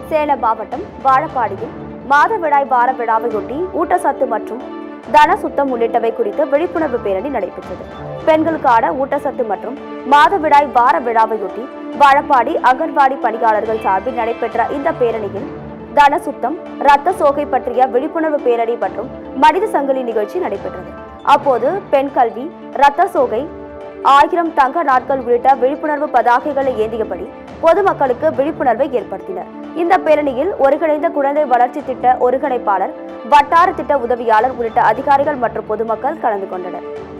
சேலம் மாவட்டம் வாழப்பாடியில் மாதவிடாய் வார விழாவையொட்டி ஊட்டச்சத்து மற்றும் தன சுத்தம் உள்ளிட்டவை குறித்து விழிப்புணர்வு பேரணி நடைபெற்றது பெண்களுக்கான ஊட்டச்சத்து மற்றும் மாதவிடாய் வார விழாவையொட்டி வாழப்பாடி அங்கன்வாடி பணியாளர்கள் சார்பில் நடைபெற்ற இந்த பேரணியில் தன சுத்தம் ரத்த சோகை பற்றிய விழிப்புணர்வு பேரணி மற்றும் மனித சங்கிலி நிகழ்ச்சி நடைபெற்றது அப்போது பெண் கல்வி ரத்த சோகை ஆயிரம் தங்க நாட்கள் உள்ளிட்ட விழிப்புணர்வு பதாகைகளை ஏந்தியபடி பொதுமக்களுக்கு விழிப்புணர்வை ஏற்படுத்தினர் இந்த பேரணியில் ஒருங்கிணைந்த குழந்தை வளர்ச்சி திட்ட ஒருங்கிணைப்பாளர் வட்டார திட்ட உதவியாளர் உள்ளிட்ட அதிகாரிகள் மற்றும் பொதுமக்கள் கலந்து கொண்டனர்